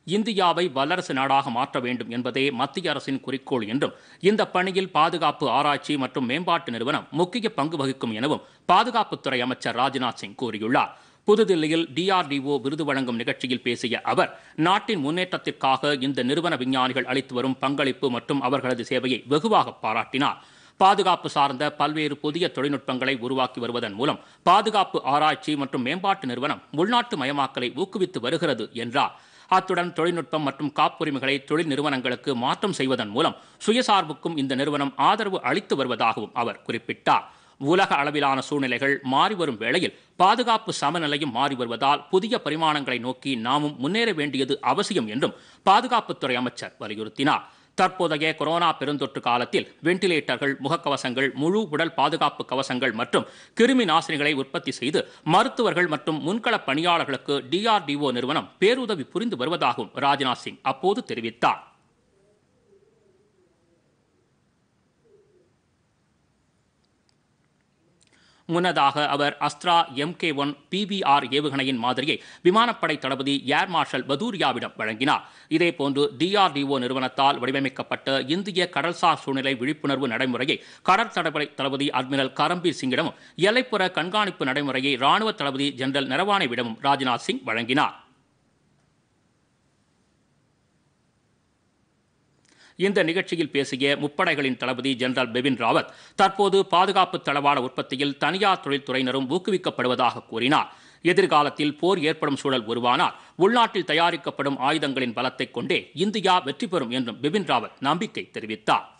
இந்தியாவை வல்லரசு நாடாக மாற்ற வேண்டும் என்பதே மத்திய அரசின் குறிக்கோள் என்றும் இந்த பணியில் பாதுகாப்பு ஆராய்ச்சி மற்றும் மேம்பாட்டு நிறுவனம் முக்கிய பங்கு வகிக்கும் எனவும் பாதுகாப்புத்துறை அமைச்சர் ராஜ்நாத் சிங் கூறியுள்ளார் புதுதில்லியில் டிஆர்டிஓ விருது வழங்கும் நிகழ்ச்சியில் பேசிய அவர் நாட்டின் முன்னேற்றத்திற்காக இந்த நிறுவன விஞ்ஞானிகள் அளித்து வரும் பங்களிப்பு மற்றும் அவர்களது சேவையை வெகுவாக பாராட்டினார் பாதுகாப்பு சார்ந்த பல்வேறு புதிய தொழில்நுட்பங்களை உருவாக்கி வருவதன் மூலம் பாதுகாப்பு ஆராய்ச்சி மற்றும் மேம்பாட்டு நிறுவனம் உள்நாட்டு மயமாக்கலை ஊக்குவித்து வருகிறது என்றார் அத்துடன் தொழில்நுட்பம் மற்றும் காப்புரிமைகளை தொழில் நிறுவனங்களுக்கு மாற்றம் செய்வதன் மூலம் சுயசார்புக்கும் இந்த நிறுவனம் ஆதரவு அளித்து வருவதாகவும் அவர் குறிப்பிட்டார் உலக அளவிலான சூழ்நிலைகள் மாறி வரும் வேளையில் பாதுகாப்பு சமநிலையும் மாறி வருவதால் புதிய பரிமாணங்களை நோக்கி நாமும் முன்னேற வேண்டியது அவசியம் என்றும் பாதுகாப்புத்துறை அமைச்சர் வலியுறுத்தினார் தற்போதைய கொரோனா பெருந்தொற்று காலத்தில் வெண்டிலேட்டர்கள் முகக்கவசங்கள் முழு உடல் பாதுகாப்பு கவசங்கள் மற்றும் கிருமி நாசினிகளை உற்பத்தி செய்து மருத்துவர்கள் மற்றும் முன்கள பணியாளர்களுக்கு டிஆர்டிஓ நிறுவனம் பேருதவி புரிந்து வருவதாகவும் ராஜ்நாத் சிங் அப்போது தெரிவித்தார் முன்னதாக அவர் அஸ்த்ரா எம்கே ஒன் பிபிஆர் ஏவுகணையின் மாதிரியை விமானப்படை தளபதி ஏர் மார்ஷல் பதூரியாவிடம் வழங்கினார் இதேபோன்று டிஆர்டிஓ நிறுவனத்தால் வடிவமைக்கப்பட்ட இந்திய கடல்சார் சூழ்நிலை விழிப்புணர்வு நடைமுறையை கடற்தடை தளபதி அட்மிரல் கரம்பீர் சிங்கிடமும் எல்லைப்புற கண்காணிப்பு நடைமுறையை ராணுவ தளபதி ஜெனரல் நரவானேவிடமும் ராஜ்நாத் சிங் வழங்கினார் இந்த நிகழ்ச்சியில் பேசிய முப்படைகளின் தளபதி ஜெனரல் பிபின் ராவத் தற்போது பாதுகாப்பு தளவாட உற்பத்தியில் தனியார் தொழில்துறையினரும் ஊக்குவிக்கப்படுவதாக கூறினார் எதிர்காலத்தில் போர் ஏற்படும் சூழல் உருவானால் உள்நாட்டில் தயாரிக்கப்படும் ஆயுதங்களின் பலத்தைக் கொண்டே இந்தியா வெற்றி பெறும் என்றும் பிபின் ராவத் நம்பிக்கை தெரிவித்தார்